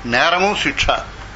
నేరము శిక్ష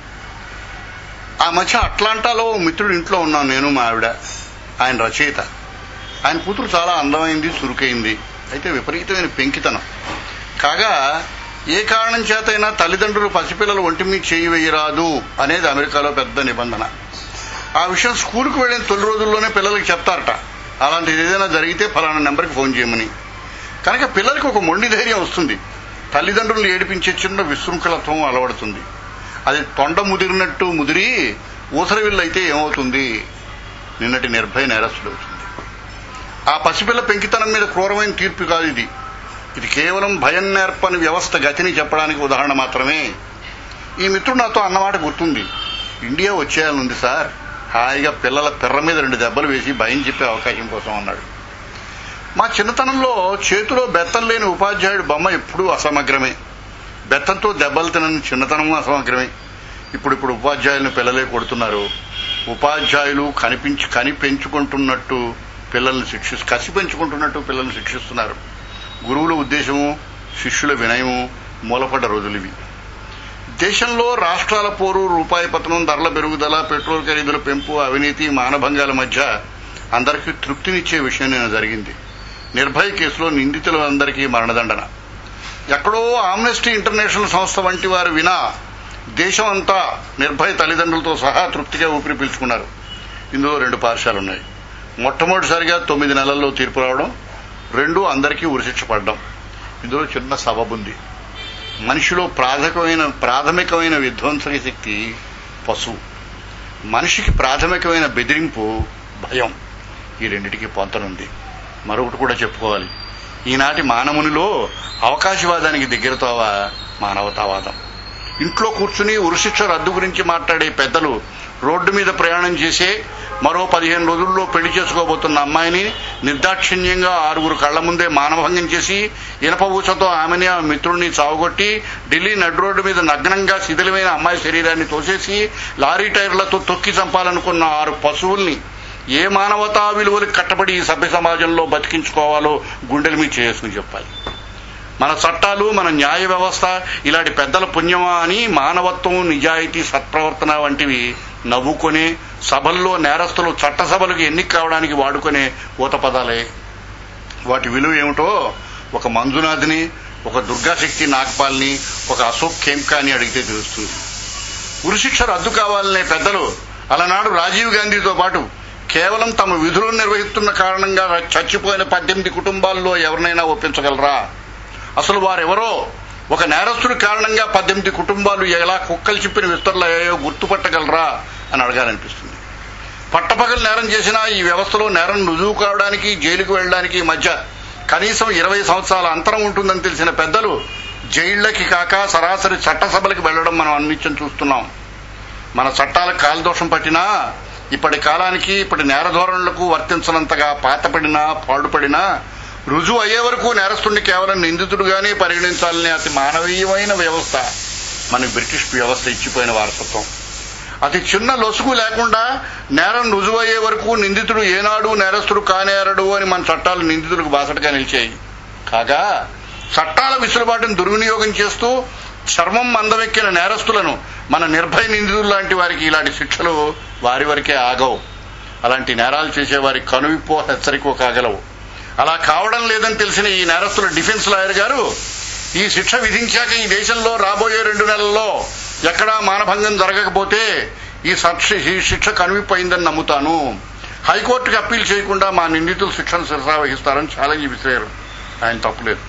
ఆ మధ్య అట్లాంటాలో ఓ మిత్రుడు ఇంట్లో ఉన్నాను నేను మా ఆవిడ ఆయన రచయిత ఆయన కూతురు చాలా అందమైంది చురుకైంది అయితే విపరీతమైన పెంకితనం కాగా ఏ కారణం చేతైనా తల్లిదండ్రులు పసిపిల్లలు ఒంటి మీద చేయి వేయరాదు అనేది అమెరికాలో పెద్ద నిబంధన ఆ విషయం స్కూల్కి వెళ్ళిన తొలి రోజుల్లోనే పిల్లలకి చెప్తారట అలాంటిది ఏదైనా జరిగితే ఫలానా నెంబర్కి ఫోన్ చేయమని కనుక పిల్లలకి ఒక మొండి ధైర్యం వస్తుంది తల్లిదండ్రులు ఏడిపించే చిన్న విశృంఖలత్వం అలవడుతుంది అది తొండ ముదిరినట్టు ముదిరి ఊసరవిల్లు అయితే ఏమవుతుంది నిన్నటి నిర్భయ నేరస్తుడవుతుంది ఆ పసిపిల్ల పెంకితనం మీద క్రూరమైన తీర్పు కాదు ఇది ఇది కేవలం భయం నేర్పని వ్యవస్థ గతిని చెప్పడానికి ఉదాహరణ మాత్రమే ఈ మిత్రుడు నాతో అన్నమాట గుర్తుంది ఇండియా వచ్చేయాలనుంది సార్ హాయిగా పిల్లల పిర్ర మీద రెండు దెబ్బలు వేసి భయం చెప్పే అవకాశం కోసం అన్నాడు మా చిన్నతనంలో చేతిలో బెత్తం లేని ఉపాధ్యాయుడు బొమ్మ ఎప్పుడూ అసమగ్రమే బెత్తంతో దెబ్బలు తినని చిన్నతనము అసమగ్రమే ఇప్పుడు ఇప్పుడు ఉపాధ్యాయులను పిల్లలే కొడుతున్నారు ఉపాధ్యాయులు కనిపించి కని పెంచుకుంటున్నట్టు పిల్లల్ని శిక్షి కసి పెంచుకుంటున్నట్టు పిల్లల్ని శిక్షిస్తున్నారు గురువుల ఉద్దేశము శిష్యుల వినయము మూలపడ్డ రోజులు ఇవి దేశంలో రాష్ట్రాల పోరు రూపాయి పతనం ధరల పెరుగుదల పెట్రోల్ ఖరీదుల పెంపు అవినీతి మానభంగాల మధ్య అందరికీ తృప్తినిచ్చే విషయం నేను జరిగింది నిర్భయ కేసులో నిందితులందరికీ మరణదండన ఎక్కడో ఆమ్నెస్టీ ఇంటర్నేషనల్ సంస్థ వంటి వారు వినా దేశం అంతా నిర్భయ తల్లిదండ్రులతో సహా తృప్తిగా ఊపిరి పీల్చుకున్నారు ఇందులో రెండు పార్శాలు ఉన్నాయి మొట్టమొదటిసారిగా తొమ్మిది నెలల్లో తీర్పు రావడం రెండు అందరికీ ఉరిశిక్ష పడడం ఇందులో చిన్న సబబుంది మనిషిలో ప్రాథమికమైన ప్రాథమికమైన విధ్వంసక శక్తి పశువు మనిషికి ప్రాథమికమైన బెదిరింపు భయం ఈ రెండిటికి పొంతనుంది మరొకటి కూడా చెప్పుకోవాలి ఈనాటి మానవునిలో అవకాశవాదానికి దగ్గరతోవా మానవతావాదం ఇంట్లో కూర్చుని ఉరిశిక్ష రద్దు గురించి మాట్లాడే పెద్దలు రోడ్డు మీద ప్రయాణం చేసే మరో పదిహేను రోజుల్లో పెళ్లి చేసుకోబోతున్న అమ్మాయిని నిర్దాక్షిణ్యంగా ఆరుగురు కళ్ల ముందే మానభంగం చేసి ఇనప ఊచతో ఆమెని ఆ మిత్రుడిని చావుగొట్టి ఢిల్లీ నడు రోడ్డు మీద నగ్నంగా శిథిలమైన అమ్మాయి శరీరాన్ని తోసేసి లారీ టైర్లతో తొక్కి చంపాలనుకున్న ఆరు పశువుల్ని ఏ మానవతా విలువలకు కట్టబడి ఈ సభ్య సమాజంలో బతికించుకోవాలో గుండెల మీద చేసుకుని చెప్పాలి మన చట్టాలు మన న్యాయ వ్యవస్థ ఇలాంటి పెద్దల పుణ్యమా అని మానవత్వం నిజాయితీ సత్ప్రవర్తన వంటివి నవ్వుకునే సభల్లో నేరస్తులు చట్టసభలకు ఎన్నిక కావడానికి వాడుకునే ఊత పదాలే వాటి విలువ ఏమిటో ఒక మంజునాథ్ని ఒక దుర్గాశక్తి నాగపాల్ని ఒక అశోక్ ఖేమ్కాని అడిగితే తెలుస్తుంది ఉరిశిక్ష రద్దు కావాలనే పెద్దలు అలనాడు రాజీవ్ గాంధీతో పాటు కేవలం తమ విధులను నిర్వహిస్తున్న కారణంగా చచ్చిపోయిన పద్దెనిమిది కుటుంబాల్లో ఎవరినైనా ఒప్పించగలరా అసలు వారెవరో ఒక నేరస్తుడి కారణంగా పద్దెనిమిది కుటుంబాలు ఎలా కుక్కలు చెప్పిన విస్తరలయ్యాయో గుర్తుపట్టగలరా అని అడగాలనిపిస్తుంది పట్టపగలు నేరం చేసిన ఈ వ్యవస్థలో నేరం రుజువు కావడానికి జైలుకు వెళ్ళడానికి మధ్య కనీసం ఇరవై సంవత్సరాల అంతరం ఉంటుందని తెలిసిన పెద్దలు జైళ్లకి కాక సరాసరి చట్టసభలకు వెళ్లడం మనం అన్నిత్యం చూస్తున్నాం మన చట్టాలకు కాలదోషం పట్టినా ఇప్పటి కాలానికి ఇప్పటి నేర ధోరణులకు వర్తించనంతగా పాతపడినా పాడుపడినా రుజువు అయ్యే వరకు నేరస్తుడిని కేవలం నిందితుడుగానే పరిగణించాలనే అతి మానవీయమైన వ్యవస్థ మన బ్రిటిష్ వ్యవస్థ ఇచ్చిపోయిన వారసత్వం అతి చిన్న లొసుగు లేకుండా నేరం రుజువయ్యే వరకు నిందితుడు ఏనాడు నేరస్తుడు కానేరడు అని మన చట్టాలు నిందితులకు బాసటగా నిలిచాయి కాగా చట్టాల విసులుబాటును దుర్వినియోగం చేస్తూ చర్మం మందమెక్కిన నేరస్తులను మన నిర్భయ నిందితులు లాంటి వారికి ఇలాంటి శిక్షలు వారి వరకే ఆగవు అలాంటి నేరాలు చేసేవారి కనువిప్పో హెచ్చరికో కాగలవు అలా కావడం లేదని తెలిసిన ఈ నేరస్తుల డిఫెన్స్ లాయర్ గారు ఈ శిక్ష విధించాక ఈ దేశంలో రాబోయే రెండు నెలల్లో ఎక్కడా మానభంగం జరగకపోతే ఈ ఈ శిక్ష కనువిపోయిందని నమ్ముతాను హైకోర్టుకి అప్పీల్ చేయకుండా మా నిందితులు శిక్షను శిరసా వహిస్తారని ఛాలెంజ్ విసిరారు ఆయన తప్పులేదు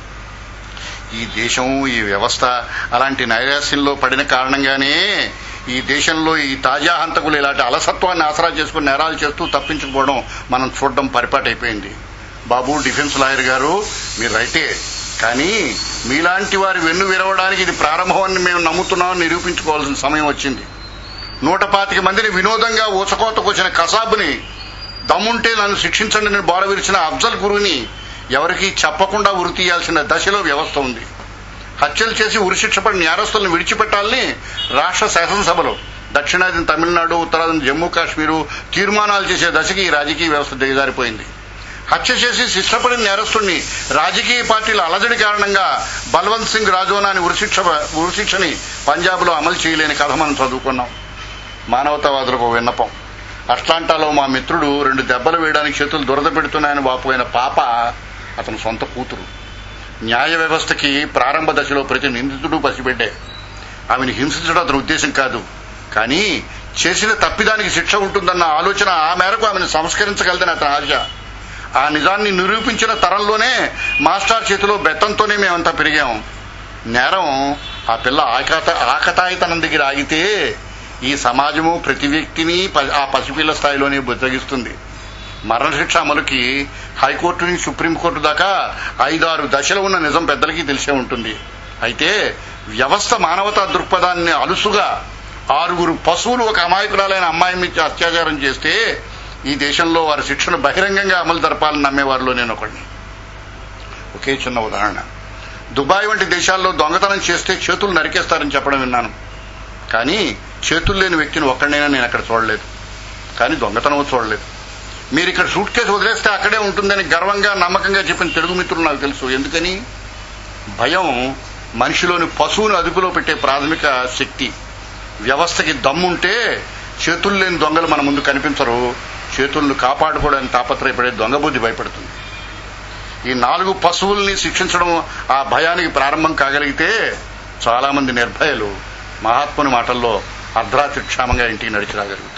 ఈ దేశం ఈ వ్యవస్థ అలాంటి నైరాశ్యంలో పడిన కారణంగానే ఈ దేశంలో ఈ తాజా హంతకులు ఇలాంటి అలసత్వాన్ని ఆసరా చేసుకుని నేరాలు చేస్తూ తప్పించుకోవడం మనం చూడడం పరిపాటైపోయింది బాబు డిఫెన్స్ లాయర్ గారు మీరు రైటే కానీ మీలాంటి వారి వెన్ను విరవడానికి ఇది ప్రారంభమని మేము నమ్ముతున్నామని నిరూపించుకోవాల్సిన సమయం వచ్చింది నూట పాతిక మందిని వినోదంగా ఊచకోతకొచ్చిన కసాబుని దమ్ముంటే నన్ను శిక్షించండి నేను బోర విరిచిన అఫ్జల్ గురుని ఎవరికీ చెప్పకుండా ఉరి తీయాల్సిన దశలో వ్యవస్థ ఉంది హత్యలు చేసి ఉరిశిక్ష పడిన నేరస్తులను విడిచిపెట్టాలని రాష్ట్ర శాసనసభలో దక్షిణాదిన తమిళనాడు ఉత్తరాదిన జమ్మూ కాశ్మీరు తీర్మానాలు చేసే దశకి ఈ రాజకీయ వ్యవస్థ దిగజారిపోయింది హత్య చేసి శిక్షపడిన నేరస్తుడిని రాజకీయ పార్టీల అలజడి కారణంగా బల్వంత్ సింగ్ రాజోనా అని ఉరిశిక్ష ఉరిశిక్షని పంజాబ్లో అమలు చేయలేని కథ మనం చదువుకున్నాం మానవతావాదులకు ఒక విన్నపం అట్లాంటాలో మా మిత్రుడు రెండు దెబ్బలు వేయడానికి చేతులు దురద పెడుతున్నాయని వాపోయిన పాప అతని సొంత కూతురు న్యాయ వ్యవస్థకి ప్రారంభ దశలో ప్రతి నిందితుడు పసిబిడ్డే ఆమెను హింసించడం అతని ఉద్దేశం కాదు కానీ చేసిన తప్పిదానికి శిక్ష ఉంటుందన్న ఆలోచన ఆ మేరకు ఆమెను సంస్కరించగలదని అతని ఆశ ఆ నిజాన్ని నిరూపించిన తరంలోనే మాస్టర్ చేతిలో బెత్తంతోనే మేమంతా పెరిగాం నేరం ఆ పిల్ల ఆకత ఆకతాయితనం దగ్గర ఆగితే ఈ సమాజము ప్రతి వ్యక్తిని ప- ఆ పసిపిల్ల స్థాయిలోనే బుద్ధగిస్తుంది మరణశిక్ష అమలుకి హైకోర్టు నుంచి సుప్రీంకోర్టు దాకా ఐదారు దశలు ఉన్న నిజం పెద్దలకి తెలిసే ఉంటుంది అయితే వ్యవస్థ మానవతా దృక్పథాన్ని అలుసుగా ఆరుగురు పశువులు ఒక అమాయకురాలైన అమ్మాయి మీద అత్యాచారం చేస్తే ఈ దేశంలో వారి శిక్షను బహిరంగంగా అమలు జరపాలని నమ్మేవారిలో నేను ఒకడిని ఒకే చిన్న ఉదాహరణ దుబాయ్ వంటి దేశాల్లో దొంగతనం చేస్తే చేతులు నరికేస్తారని చెప్పడం విన్నాను కానీ చేతులు లేని వ్యక్తిని ఒక్కడైనా నేను అక్కడ చూడలేదు కానీ దొంగతనం చూడలేదు మీరు ఇక్కడ సూట్ కేసు వదిలేస్తే అక్కడే ఉంటుందని గర్వంగా నమ్మకంగా చెప్పిన తెలుగు మిత్రులు నాకు తెలుసు ఎందుకని భయం మనిషిలోని పశువును అదుపులో పెట్టే ప్రాథమిక శక్తి వ్యవస్థకి దమ్ముంటే చేతులు లేని దొంగలు మన ముందు కనిపించరు చేతులను కాపాడుకోవడానికి తాపత్రయపడే దొంగ బుద్ధి భయపడుతుంది ఈ నాలుగు పశువుల్ని శిక్షించడం ఆ భయానికి ప్రారంభం కాగలిగితే చాలా మంది నిర్భయలు మహాత్ముని మాటల్లో అర్ధరాత్రి క్షేమంగా ఇంటికి నడిచి రాగలుగుతారు